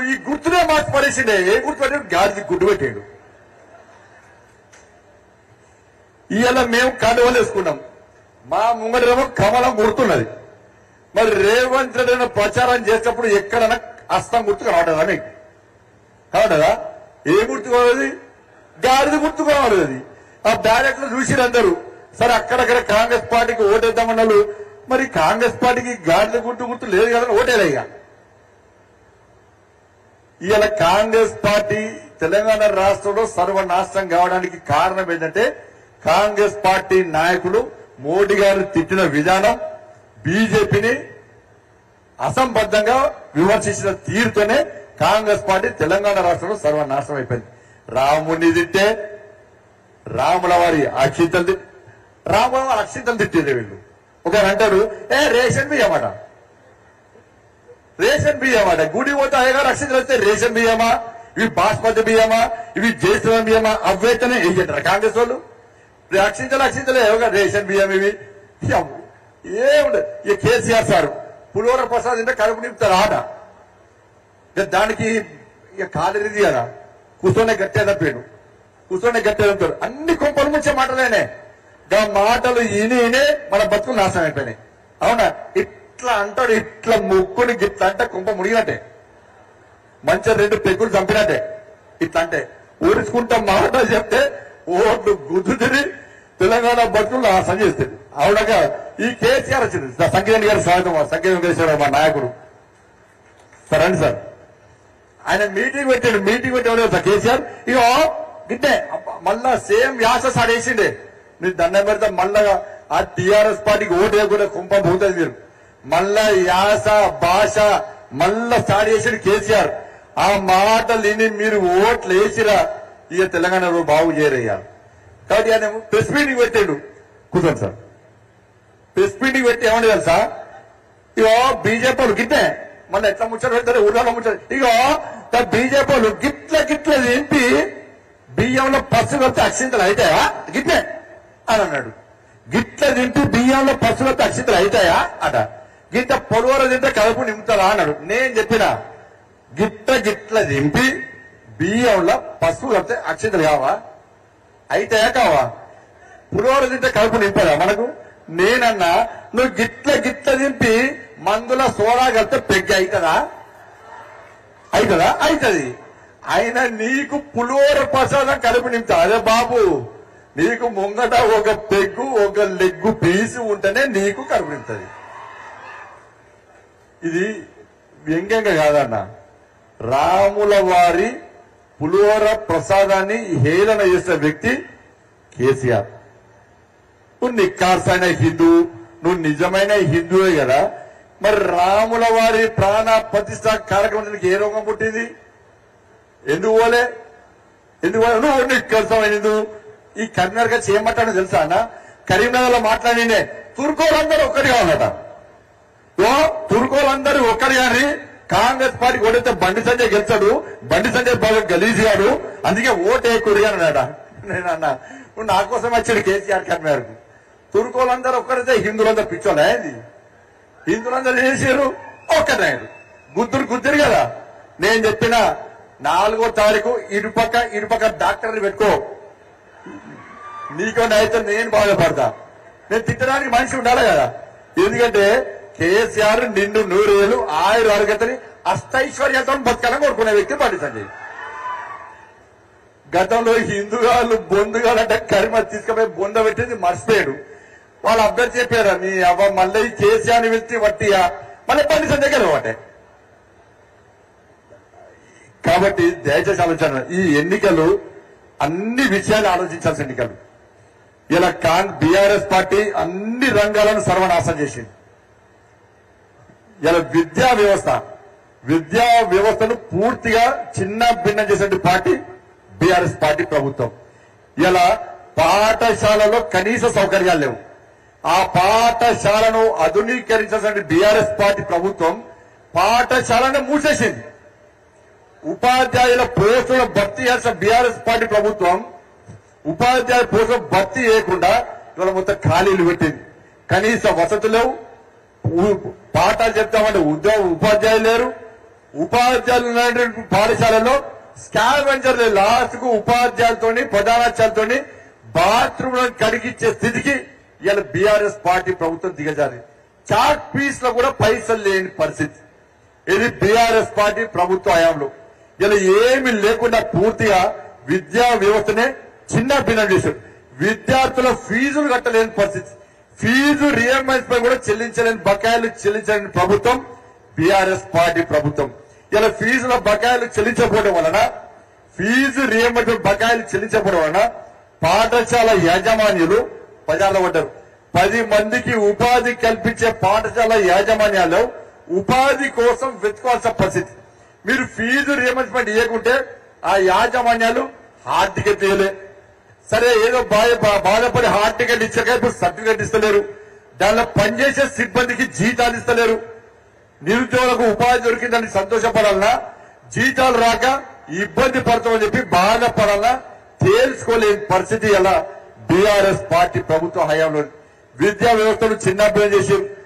ఈ గుర్తునే మార్చి పడేసిండే ఏ గుర్తు పెట్టాడు గాడికి గుడ్డు పెట్టాడు ఇవాళ మేము కండువలు వేసుకున్నాం మా ముంగడేమో కమలం గుర్తున్నది మరి రేవంత్ రెడ్డి అన్న ప్రచారం చేసేటప్పుడు ఎక్కడైనా అస్తం గుర్తు కనబడదా మీకు కనబడదా ఏ గుర్తు కావాలి గాడిది గుర్తు కావాలి అది ఆ బ్యాలెట్ లో చూసిరు అందరూ సరే అక్కడక్కడ కాంగ్రెస్ పార్టీకి ఓటేద్దామన్నారు మరి కాంగ్రెస్ పార్టీకి గాడిద గుర్తు గుర్తు లేదు కదా ఓటేలే ఇక ఇవాళ కాంగ్రెస్ పార్టీ తెలంగాణ రాష్ట్రంలో సర్వనాశనం కావడానికి కారణం ఏంటంటే కాంగ్రెస్ పార్టీ నాయకులు మోడీ గారు తిట్టిన విధానం బీజేపీని అసంబద్ధంగా విమర్శించిన తీరుతోనే కాంగ్రెస్ పార్టీ తెలంగాణ రాష్ట్రంలో సర్వనాశనం అయిపోయింది రాముని తిట్టే రాముల వారి అక్షింతలు తి- రాముల వారి అక్షింతలు తిట్టింది వీళ్ళు ఒకరు అంటారు ఏ రేషన్ బియ్యమాట రేషన్ బియ్యం అట గుడి పోతే అయ్యగారు అక్షింతలు వస్తే రేషన్ బియ్యమా ఇవి బాస్మతి బియ్యమా ఇవి జయశ్రీరామ్ బియ్యమా అవ్వైతేనే వేయంటారు కాంగ్రెస్ వాళ్ళు ఇప్పుడు అక్షింతలు అక్షింతలే ఏవగా రేషన్ బియ్యం ఇవి ఏముండదు ఇక కేసీఆర్ సార్ పులివర ప్రసాద్ అంటే కడుపు నింపుతారు ఆట ఇక దానికి ఇక కాలేది కదా కూర్చొని గట్టేదా పేరు కూర్చొని గట్టేదంటారు అన్ని కొంపల నుంచే మాటలేనే గా మాటలు ఇని ఇనే మన బతుకులు నాశనం అయిపోయినాయి అవునా ఇట్లా అంటాడు ఇట్లా ముక్కుని గిట్లా అంటే కుంప ముడిగినట్టే మంచిగా రెండు పెగ్గులు చంపినట్టే ఇట్లా అంటే ఊరించుకుంటా మాట చెప్తే ఓట్లు గుద్దుతిరి తెలంగాణ బతుకులు నాశనం చేస్తుంది అవునగా ఈ కేసీఆర్ వచ్చింది సంకేత్ గారి స్వాగతం సంకేత్ వెంకటేశ్వరరావు మా నాయకుడు సార్ రండి సార్ ఆయన మీటింగ్ పెట్టాడు మీటింగ్ పెట్టాడు సార్ కేసీఆర్ ఇగో గిట్టే అబ్బా, మళ్ళా సేమ్ యాస సాడేసిండే మీరు దండం పెడతా మళ్ళా ఆ టిఆర్ఎస్ పార్టీకి ఓటు వేయకుండా కుంపం పోతుంది మీరు మళ్ళా యాస భాష మళ్ళా స్టార్ట్ చేసిండు కేసీఆర్ ఆ మాటలు విని మీరు ఓట్లు వేసిరా ఇక తెలంగాణలో బాగు చేయరయ్యా కాబట్టి ఆయన ప్రెస్ మీటింగ్ పెట్టాడు కూర్చోండి సార్ ప్రెస్ మీటింగ్ పెట్టి ఏమని తెలుసా ఇగో బీజేపీ వాళ్ళు గిట్టే మళ్ళీ ఎట్లా ముచ్చట పెడతారు ఊళ్ళో ముచ్చట ఇగో బీజేపీ వాళ్ళు గిట్ల గిట్ల దింపి బియ్యంలో పసు కలిపితే అక్షింతలు అవుతాయా గిట్టే అని అన్నాడు గిట్ల దింపి బియ్యంలో పసు కలిపితే అక్షింతలు అవుతాయా అట గిట్ట పొడవర తింటే కలుపు నింపుతారా అన్నాడు నేను చెప్పిన గిట్ల గిట్ల దింపి బియ్యంలో పసుపు కలిపితే అక్షింతలు కావా అయితాయా కావా పులిహోర తింటే కడుపు నింపదా మనకు నేనన్నా నువ్వు గిట్ల గిట్ల దింపి మందుల సోడా కలిపితే పెగ్గి అవుతుందా అవుతుందా అవుతుంది ఆయన నీకు పులిహోర ప్రసాదం కడుపు నింపుతా అదే బాబు నీకు ముంగట ఒక పెగ్గు ఒక లెగ్గు పీసు ఉంటేనే నీకు కడుపు నింపుతుంది ఇది వ్యంగ్యంగా కాదన్న రాముల వారి పులిహోర ప్రసాదాన్ని హేళన చేసిన వ్యక్తి కేసీఆర్ నువ్వు నిక్కార్సైన హిందూ నువ్వు నిజమైన హిందువే కదా మరి రాముల వారి ప్రాణ ప్రతిష్ట కార్యక్రమానికి ఏ రోగం పుట్టింది ఎందుకు పోలే ఎందుకు పోలే? నువ్వు నిక్కర్సమైన హిందూ ఈ కరీంనగర్ గా చేయమంటాను తెలుసా అన్న కరీంనగర్ లో మాట్లాడిండే తుర్కోలందరూ ఒక్కటిగా ఉన్నట ఓ తుర్కోలందరూ ఒక్కడి కానీ కాంగ్రెస్ పార్టీ ఓడితే బండి సంజయ్ గెలిచాడు బండి సంజయ్ బాగా గలీజాడు అందుకే ఓటే కురిగానట నేను అన్నా నువ్వు నా కోసం వచ్చాడు కేసీఆర్ కర్మారు తుర్కోలందరూ ఒక్కరైతే హిందువులందరూ పిచ్చోలే ఇది హిందువులందరూ చేసారు ఒక్కనాయుడు గుద్దురు గుద్దురు కదా నేను చెప్పిన నాలుగో తారీఖు ఇటుపక్క ఇటుపక్క డాక్టర్ని పెట్టుకో నీకో అయితే నేను బాధపడతా నేను తిట్టడానికి మనిషి ఉండాలి కదా ఎందుకంటే కేసీఆర్ నిండు నూరేళ్ళు ఆయురు అరగతని అష్టైశ్వర్యాలతో బతకాలని కోరుకునే వ్యక్తి బండి సంజయ్ గతంలో హిందుగాళ్ళు బొందుగాలు అంటే కరిమ తీసుకుపోయి బొంద పెట్టింది మర్చిపోయాడు వాళ్ళ అభ్యర్థి చెప్పారా నీ అవ్వ మళ్ళీ ఈ కేసీఆర్ వెళ్తే వట్టియా మళ్ళీ బండి సంజయ్ గెలవటే కాబట్టి దయచేసి ఆలోచన ఈ ఎన్నికలు అన్ని విషయాలు ఆలోచించాల్సిన ఎన్నికలు ఇలా కాంగ్ బీఆర్ఎస్ పార్టీ అన్ని రంగాలను సర్వనాశనం చేసింది ఇలా విద్యా వ్యవస్థ విద్యా వ్యవస్థను పూర్తిగా చిన్న భిన్నం చేసే పార్టీ బీఆర్ఎస్ పార్టీ ప్రభుత్వం ఇలా పాఠశాలలో కనీస సౌకర్యాలు లేవు ఆ పాఠశాలను ఆధునీకరించాల్సిన బీఆర్ఎస్ పార్టీ ప్రభుత్వం పాఠశాలను మూసేసింది ఉపాధ్యాయుల పోస్టుల భర్తీ చేసిన బీఆర్ఎస్ పార్టీ ప్రభుత్వం ఉపాధ్యాయ పోస్టుల భర్తీ చేయకుండా ఇవాళ మొత్తం ఖాళీలు పెట్టింది కనీస వసతులు లేవు ఉ- పాఠాలు చెప్తామంటే ఉద్యోగ ఉపాధ్యాయులు లేరు ఉపాధ్యాయులు ఉన్నటువంటి పాఠశాలలో స్కావెంజర్ లాస్ట్ కు ఉపాధ్యాయులతోని ప్రధానాచార్యులతోని బాత్రూమ్ కడిగిచ్చే స్థితికి ఇలా బీఆర్ఎస్ పార్టీ ప్రభుత్వం దిగజారి చాక్ పీస్ లో కూడా పైసలు లేని పరిస్థితి ఇది బీఆర్ఎస్ పార్టీ ప్రభుత్వ హయాంలో ఇలా ఏమి లేకుండా పూర్తిగా విద్యా వ్యవస్థనే చిన్న భిన్నం చేశారు విద్యార్థుల ఫీజులు కట్టలేని పరిస్థితి ఫీజు రియంబర్స్మెంట్ కూడా చెల్లించలేని బకాయిలు చెల్లించలేని ప్రభుత్వం బీఆర్ఎస్ పార్టీ ప్రభుత్వం ఇలా ఫీజుల బకాయిలు చెల్లించకపోవడం వలన ఫీజు రియంబర్స్మెంట్ బకాయిలు చెల్లించకపోవడం వలన పాఠశాల యాజమాన్యులు బజార్లో పడ్డారు పది మందికి ఉపాధి కల్పించే పాఠశాల యాజమాన్యాలు ఉపాధి కోసం వెతుకోవాల్సిన పరిస్థితి మీరు ఫీజు రియంబర్స్మెంట్ ఇవ్వకుంటే ఆ యాజమాన్యాలు హార్ట్ టికెట్ ఇవ్వలే సరే ఏదో బాధ బా- బాధపడి హార్ట్ టికెట్ ఇచ్చాక ఇప్పుడు సర్టిఫికెట్ ఇస్తలేరు దానిలో పనిచేసే సిబ్బందికి జీతాలు ఇస్తలేరు నిరుద్యోగులకు ఉపాధి దొరికిందని సంతోషపడాలన్నా జీతాలు రాక ఇబ్బంది పడతామని చెప్పి బాధపడాలన్నా తేల్చుకోలేని పరిస్థితి ఎలా బీఆర్ఎస్ పార్టీ ప్రభుత్వ హయాంలో విద్యా వ్యవస్థను చిన్నాభిన్నం చేశారు